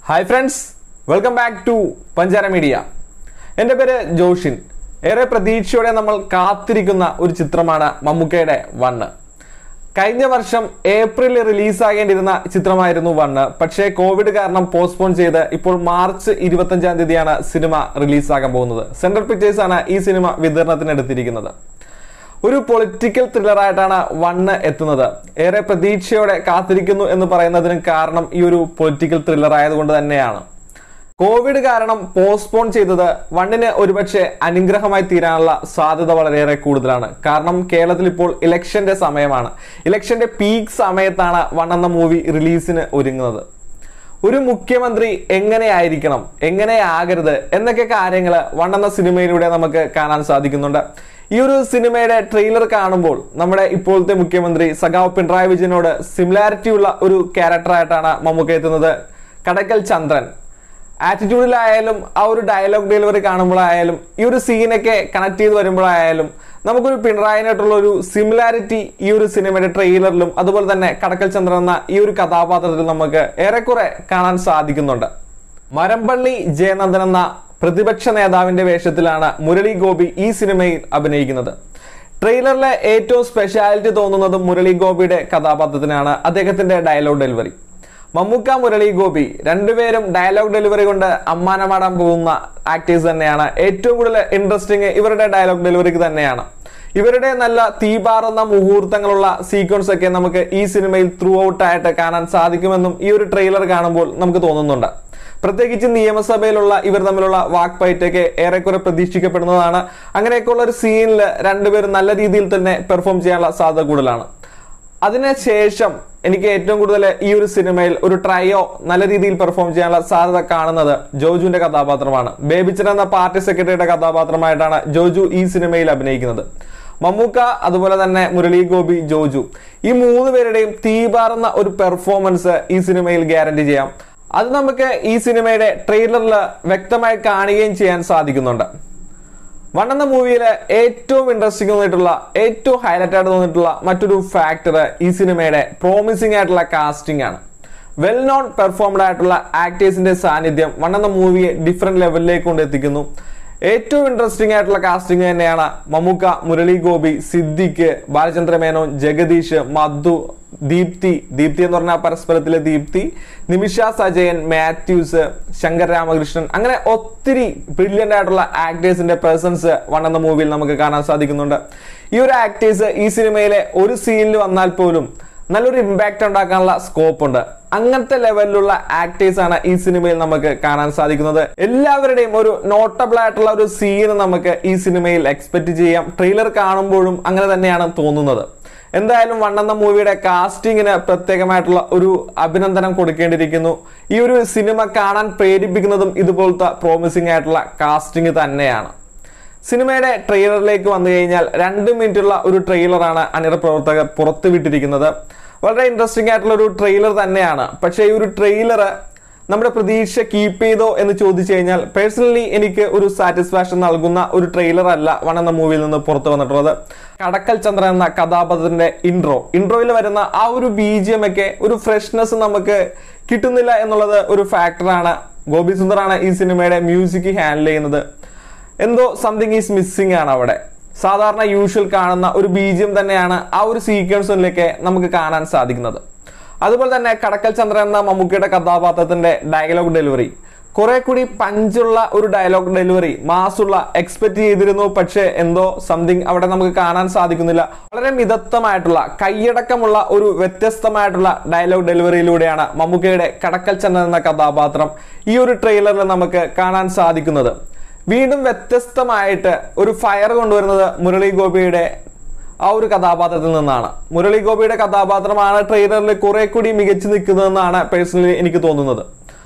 hi friends welcome back to Panchara media എൻ്റെ പേര് ജോഷിൻ ഏറെ പ്രതീക്ഷയോടെ നമ്മൾ കാത്തിരിക്കുന്ന ഒരു ചിത്രമാണ് മമ്മൂക്കയുടെ വണ്ണ് കഴിഞ്ഞ വർഷം ഏപ്രിലിൽ റിലീസാകേണ്ടിരുന്ന ചിത്രമായിരുന്നു വണ്ണ് പക്ഷേ കോവിഡ് കാരണം പോസ്റ്റ്പോൺ ചെയ്ത് ഇപ്പോൾ മാർച്ച് ഇരുപത്തഞ്ചാം തീയതിയാണ് സിനിമ റിലീസാകാൻ പോകുന്നത് സെൻട്രൽ പിക്ചേഴ്സ് ആണ് ഈ സിനിമ വിതരണത്തിനെടുത്തിരിക്കുന്നത് ഒരു പൊളിറ്റിക്കൽ ത്രില്ലറായിട്ടാണ് വണ്ണ് എത്തുന്നത് ഏറെ പ്രതീക്ഷയോടെ കാത്തിരിക്കുന്നു എന്ന് പറയുന്നതിന് കാരണം ഈ ഒരു പൊളിറ്റിക്കൽ ത്രില്ലർ ആയതുകൊണ്ട് തന്നെയാണ് കോവിഡ് കാരണം പോസ്റ്റ്പോൺ ചെയ്തത് വണ്ണിന് ഒരുപക്ഷെ അനുഗ്രഹമായി തീരാനുള്ള സാധ്യത വളരെയേറെ കൂടുതലാണ് കാരണം കേരളത്തിൽ ഇപ്പോൾ ഇലക്ഷന്റെ സമയമാണ് ഇലക്ഷന്റെ പീക്ക് സമയത്താണ് വൺ എന്ന മൂവി റിലീസിന് ഒരുങ്ങുന്നത് ഒരു മുഖ്യമന്ത്രി എങ്ങനെയായിരിക്കണം എങ്ങനെയാകരുത് എന്നൊക്കെ കാര്യങ്ങൾ വൺ എന്ന സിനിമയിലൂടെ നമുക്ക് കാണാൻ സാധിക്കുന്നുണ്ട് ഈ ഒരു സിനിമയുടെ ട്രെയിലർ കാണുമ്പോൾ നമ്മുടെ ഇപ്പോഴത്തെ മുഖ്യമന്ത്രി സഖാവ് പിണറായി വിജയനോട് സിമിലാരിറ്റി ഉള്ള ഒരു ക്യാരക്ടറായിട്ടാണ് മമ്മൂക്ക എത്തുന്നത് കടക്കൽ ചന്ദ്രൻ ആറ്റിറ്റ്യൂഡിലായാലും ആ ഒരു ഡയലോഗ് ഡെലിവറി കാണുമ്പോഴായാലും ഈ ഒരു സീനൊക്കെ കണക്ട് ചെയ്ത് വരുമ്പോഴായാലും നമുക്കൊരു പിണറായിനായിട്ടുള്ള ഒരു സിമിലാരിറ്റി ഈ ഒരു സിനിമയുടെ ട്രെയിലറിലും അതുപോലെ തന്നെ കടക്കൽ ചന്ദ്രൻ എന്ന ഈ ഒരു കഥാപാത്രത്തിൽ നമുക്ക് ഏറെക്കുറെ കാണാൻ സാധിക്കുന്നുണ്ട് മരമ്പള്ളി ജയനന്ദൻ എന്ന പ്രതിപക്ഷ നേതാവിന്റെ വേഷത്തിലാണ് മുരളി ഗോപി ഈ സിനിമയിൽ അഭിനയിക്കുന്നത് ട്രെയിലറിലെ ഏറ്റവും സ്പെഷ്യാലിറ്റി തോന്നുന്നത് മുരളി ഗോപിയുടെ കഥാപാത്രത്തിനാണ് അദ്ദേഹത്തിന്റെ ഡയലോഗ് ഡെലിവറി മമ്മൂക്ക മുരളി ഗോപി രണ്ടുപേരും ഡയലോഗ് ഡെലിവറി കൊണ്ട് അമ്മാനമാടാൻ പോകുന്ന ആക്ടേഴ്സ് തന്നെയാണ് ഏറ്റവും കൂടുതൽ ഇൻട്രസ്റ്റിംഗ് ഇവരുടെ ഡയലോഗ് ഡെലിവറിക്ക് തന്നെയാണ് ഇവരുടെ നല്ല തീപാറുന്ന മുഹൂർത്തങ്ങളുള്ള സീക്വൻസ് ഒക്കെ നമുക്ക് ഈ സിനിമയിൽ ത്രൂ ഔട്ട് ആയിട്ട് കാണാൻ സാധിക്കുമെന്നും ഈ ഒരു ട്രെയിലർ കാണുമ്പോൾ നമുക്ക് തോന്നുന്നുണ്ട് പ്രത്യേകിച്ച് നിയമസഭയിലുള്ള ഇവർ തമ്മിലുള്ള വാക്പയറ്റൊക്കെ ഏറെക്കുറെ പ്രതീക്ഷിക്കപ്പെടുന്നതാണ് അങ്ങനെയൊക്കെയുള്ള ഒരു സീനിൽ രണ്ടുപേരും നല്ല രീതിയിൽ തന്നെ പെർഫോം ചെയ്യാനുള്ള സാധ്യത കൂടുതലാണ് അതിനുശേഷം എനിക്ക് ഏറ്റവും കൂടുതൽ ഈ ഒരു സിനിമയിൽ ഒരു ട്രയോ നല്ല രീതിയിൽ പെർഫോം ചെയ്യാനുള്ള സാധ്യത കാണുന്നത് ജോജുവിന്റെ കഥാപാത്രമാണ് ബേബിച്ചൻ എന്ന പാർട്ടി സെക്രട്ടറിയുടെ കഥാപാത്രമായിട്ടാണ് ജോജു ഈ സിനിമയിൽ അഭിനയിക്കുന്നത് മമ്മൂക്ക അതുപോലെ തന്നെ മുരളി ഗോപി ജോജു ഈ മൂന്ന് പേരുടെയും തീപാറുന്ന ഒരു പെർഫോമൻസ് ഈ സിനിമയിൽ ഗ്യാരണ്ടി ചെയ്യാം അത് നമുക്ക് ഈ സിനിമയുടെ ട്രെയിലറിൽ വ്യക്തമായി കാണുകയും ചെയ്യാൻ സാധിക്കുന്നുണ്ട് വൺ എന്ന മൂവിയിലെ ഏറ്റവും ഇൻട്രസ്റ്റിംഗ് തോന്നിയിട്ടുള്ള ഏറ്റവും ഹൈലൈറ്റ് ആയിട്ട് തോന്നിയിട്ടുള്ള മറ്റൊരു ഫാക്ടർ ഈ സിനിമയുടെ പ്രോമിസിംഗ് ആയിട്ടുള്ള കാസ്റ്റിംഗ് ആണ് വെൽ നോൺ പെർഫോംഡ് ആയിട്ടുള്ള ആക്ടേഴ്സിന്റെ സാന്നിധ്യം വൺ എന്ന മൂവിയെ ഡിഫറെന്റ് ലെവലിലേക്ക് കൊണ്ടെത്തിക്കുന്നു ഏറ്റവും ഇൻട്രസ്റ്റിംഗ് ആയിട്ടുള്ള കാസ്റ്റിംഗ് തന്നെയാണ് മമ്മൂക്ക മുരളി ഗോപി സിദ്ദിഖ് ബാലചന്ദ്ര മേനോൻ ജഗദീഷ് മധു ദീപ്തി ദീപ്തി എന്ന് പറഞ്ഞാൽ പരസ്പരത്തിലെ ദീപ്തി നിമിഷ സജയൻ മാത്യൂസ് ശങ്കർ രാമകൃഷ്ണൻ അങ്ങനെ ഒത്തിരി ബ്രില്യൻ്റ് ആയിട്ടുള്ള ആക്ടേഴ്സിന്റെ പ്രസൻസ് വൺ എന്ന മൂവിയിൽ നമുക്ക് കാണാൻ സാധിക്കുന്നുണ്ട് ഈ ഒരു ആക്ടേഴ്സ് ഈ സിനിമയിലെ ഒരു സീനിൽ വന്നാൽ പോലും നല്ലൊരു ഇമ്പാക്റ്റ് ഉണ്ടാക്കാനുള്ള സ്കോപ്പ് ഉണ്ട് അങ്ങനത്തെ ലെവലിലുള്ള ആക്ടേഴ്സ് ആണ് ഈ സിനിമയിൽ നമുക്ക് കാണാൻ സാധിക്കുന്നത് എല്ലാവരുടെയും ഒരു നോട്ടബിൾ ആയിട്ടുള്ള ഒരു സീൻ നമുക്ക് ഈ സിനിമയിൽ എക്സ്പെക്ട് ചെയ്യാം ട്രെയിലർ കാണുമ്പോഴും അങ്ങനെ തന്നെയാണ് തോന്നുന്നത് എന്തായാലും വൺ എന്ന മൂവിയുടെ കാസ്റ്റിങ്ങിന് പ്രത്യേകമായിട്ടുള്ള ഒരു അഭിനന്ദനം കൊടുക്കേണ്ടിയിരിക്കുന്നു ഈ ഒരു സിനിമ കാണാൻ പ്രേരിപ്പിക്കുന്നതും ഇതുപോലത്തെ പ്രോമിസിംഗ് ആയിട്ടുള്ള കാസ്റ്റിംഗ് തന്നെയാണ് സിനിമയുടെ ട്രെയിലറിലേക്ക് വന്നു കഴിഞ്ഞാൽ രണ്ട് മിനിറ്റുള്ള ഒരു ട്രെയിലറാണ് അണിയറ പ്രവർത്തകർ പുറത്തുവിട്ടിരിക്കുന്നത് വളരെ ഇൻട്രസ്റ്റിംഗ് ആയിട്ടുള്ള ഒരു ട്രെയിലർ തന്നെയാണ് പക്ഷേ ഈ ഒരു ട്രെയിലർ നമ്മുടെ പ്രതീക്ഷ കീപ്പ് ചെയ്തോ എന്ന് ചോദിച്ചു കഴിഞ്ഞാൽ പേഴ്സണലി എനിക്ക് ഒരു സാറ്റിസ്ഫാക്ഷൻ നൽകുന്ന ഒരു ട്രെയിലർ അല്ല വൺ എന്ന മൂവിയിൽ നിന്ന് പുറത്തു വന്നിട്ടുള്ളത് കടക്കൽ ചന്ദ്രൻ എന്ന കഥാപാത്രത്തിന്റെ ഇൻട്രോ ഇൻട്രോയിൽ വരുന്ന ആ ഒരു ബി ജി എം ഒക്കെ ഒരു ഫ്രഷ്നെസ് നമുക്ക് കിട്ടുന്നില്ല എന്നുള്ളത് ഒരു ഫാക്ടറാണ് ഗോപി സുന്ദറാണ് ഈ സിനിമയുടെ മ്യൂസിക് ഹാൻഡിൽ ചെയ്യുന്നത് എന്തോ സംതിങ് ഈസ് മിസ്സിംഗ് ആണ് അവിടെ സാധാരണ യൂഷ്വൽ കാണുന്ന ഒരു ബീജിയം തന്നെയാണ് ആ ഒരു സീക്വൻസിലേക്ക് നമുക്ക് കാണാൻ സാധിക്കുന്നത് അതുപോലെ തന്നെ കടക്കൽ ചന്ദ്രൻ എന്ന മമ്മൂക്കയുടെ കഥാപാത്രത്തിന്റെ ഡയലോഗ് ഡെലിവറി കുറെ കൂടി പഞ്ചുള്ള ഒരു ഡയലോഗ് ഡെലിവറി മാസുള്ള എക്സ്പെക്ട് ചെയ്തിരുന്നു പക്ഷേ എന്തോ സംതിങ് അവിടെ നമുക്ക് കാണാൻ സാധിക്കുന്നില്ല വളരെ മിതത്വമായിട്ടുള്ള കൈയടക്കമുള്ള ഒരു വ്യത്യസ്തമായിട്ടുള്ള ഡയലോഗ് ഡെലിവറിയിലൂടെയാണ് മമ്മൂക്കയുടെ കടക്കൽ ചന്ദ്രൻ എന്ന കഥാപാത്രം ഈ ഒരു ട്രെയിലറിൽ നമുക്ക് കാണാൻ സാധിക്കുന്നത് വീണ്ടും വ്യത്യസ്തമായിട്ട് ഒരു ഫയർ കൊണ്ടുവരുന്നത് മുരളി ഗോപിയുടെ ആ ഒരു കഥാപാത്രത്തിൽ നിന്നാണ് മുരളി ഗോപിയുടെ കഥാപാത്രമാണ് ട്രെയിലറിൽ കുറെ കൂടി മികച്ചു നിൽക്കുന്നതെന്നാണ് പേഴ്സണലി എനിക്ക് തോന്നുന്നത്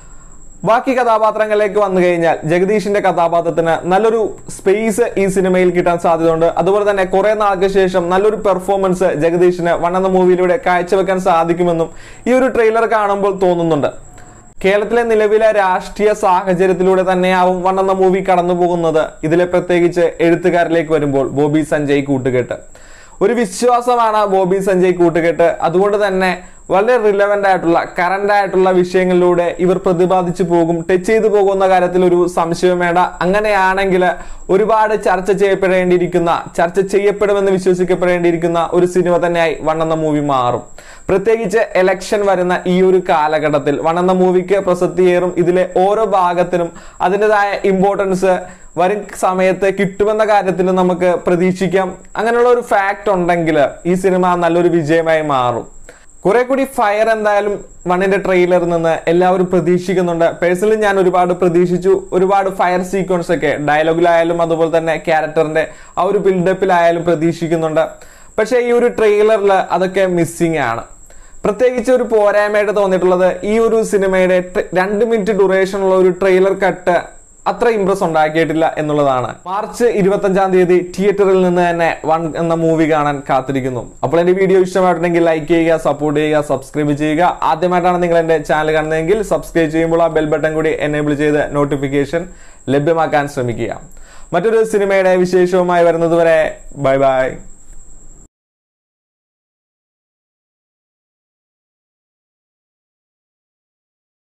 ബാക്കി കഥാപാത്രങ്ങളിലേക്ക് വന്നു കഴിഞ്ഞാൽ ജഗദീഷിന്റെ കഥാപാത്രത്തിന് നല്ലൊരു സ്പേസ് ഈ സിനിമയിൽ കിട്ടാൻ സാധ്യതയുണ്ട് അതുപോലെ തന്നെ കുറെ നാൾക്ക് ശേഷം നല്ലൊരു പെർഫോമൻസ് ജഗദീഷിന് വൺ എന്ന മൂവിയിലൂടെ കാഴ്ചവെക്കാൻ സാധിക്കുമെന്നും ഈ ഒരു ട്രെയിലർ കാണുമ്പോൾ തോന്നുന്നുണ്ട് കേരളത്തിലെ നിലവിലെ രാഷ്ട്രീയ സാഹചര്യത്തിലൂടെ തന്നെയാവും വൺ എന്ന മൂവി കടന്നു പോകുന്നത് ഇതിലെ പ്രത്യേകിച്ച് എഴുത്തുകാരിലേക്ക് വരുമ്പോൾ ബോബി സഞ്ജയ് കൂട്ടുകെട്ട് ഒരു വിശ്വാസമാണ് ബോബി സഞ്ജയ് കൂട്ടുകെട്ട് അതുകൊണ്ട് തന്നെ വളരെ റിലവൻ്റ് ആയിട്ടുള്ള കറണ്ട് ആയിട്ടുള്ള വിഷയങ്ങളിലൂടെ ഇവർ പ്രതിപാദിച്ചു പോകും ടച്ച് ചെയ്തു പോകുന്ന കാര്യത്തിൽ ഒരു സംശയം വേണ്ട അങ്ങനെയാണെങ്കിൽ ഒരുപാട് ചർച്ച ചെയ്യപ്പെടേണ്ടിയിരിക്കുന്ന ചർച്ച ചെയ്യപ്പെടുമെന്ന് വിശ്വസിക്കപ്പെടേണ്ടിയിരിക്കുന്ന ഒരു സിനിമ തന്നെയായി വണ്ണെന്ന മൂവി മാറും പ്രത്യേകിച്ച് എലക്ഷൻ വരുന്ന ഈ ഒരു കാലഘട്ടത്തിൽ വണ്ണെന്ന മൂവിക്ക് പ്രസക്തിയേറും ഇതിലെ ഓരോ ഭാഗത്തിനും അതിൻ്റെതായ ഇമ്പോർട്ടൻസ് വരും സമയത്ത് കിട്ടുമെന്ന കാര്യത്തിൽ നമുക്ക് പ്രതീക്ഷിക്കാം അങ്ങനെയുള്ള ഒരു ഫാക്ട് ഉണ്ടെങ്കിൽ ഈ സിനിമ നല്ലൊരു വിജയമായി മാറും കുറെ കൂടി ഫയർ എന്തായാലും വണ്ണിന്റെ ട്രെയിലറിൽ നിന്ന് എല്ലാവരും പ്രതീക്ഷിക്കുന്നുണ്ട് പേഴ്സണലി ഞാൻ ഒരുപാട് പ്രതീക്ഷിച്ചു ഒരുപാട് ഫയർ സീക്വൻസ് ഒക്കെ ഡയലോഗിലായാലും അതുപോലെ തന്നെ ക്യാരക്ടറിന്റെ ആ ഒരു ബിൽഡപ്പിലായാലും പ്രതീക്ഷിക്കുന്നുണ്ട് പക്ഷേ ഈ ഒരു ട്രെയിലറിൽ അതൊക്കെ മിസ്സിങ് ആണ് പ്രത്യേകിച്ച് ഒരു പോരായ്മയായിട്ട് തോന്നിയിട്ടുള്ളത് ഈ ഒരു സിനിമയുടെ ടെ- രണ്ട് മിനിറ്റ് ഡ്യൂറേഷൻ ഉള്ള ഒരു ട്രെയിലർ കട്ട് അത്ര ഇംപ്രസ് ഉണ്ടാക്കിയിട്ടില്ല എന്നുള്ളതാണ് മാർച്ച് ഇരുപത്തഞ്ചാം തീയതി തിയേറ്ററിൽ നിന്ന് തന്നെ വൺ എന്ന മൂവി കാണാൻ കാത്തിരിക്കുന്നു അപ്പോൾ എന്റെ വീഡിയോ ഇഷ്ടമായിട്ടുണ്ടെങ്കിൽ ലൈക്ക് ചെയ്യുക സപ്പോർട്ട് ചെയ്യുക സബ്സ്ക്രൈബ് ചെയ്യുക ആദ്യമായിട്ടാണ് നിങ്ങൾ എന്റെ ചാനൽ കാണുന്നതെങ്കിൽ സബ്സ്ക്രൈബ് ചെയ്യുമ്പോൾ ആ ബെൽ ബട്ടൺ കൂടി എനേബിൾ ചെയ്ത് നോട്ടിഫിക്കേഷൻ ലഭ്യമാക്കാൻ ശ്രമിക്കുക മറ്റൊരു സിനിമയുടെ വിശേഷവുമായി വരുന്നതുവരെ ബൈ ബൈ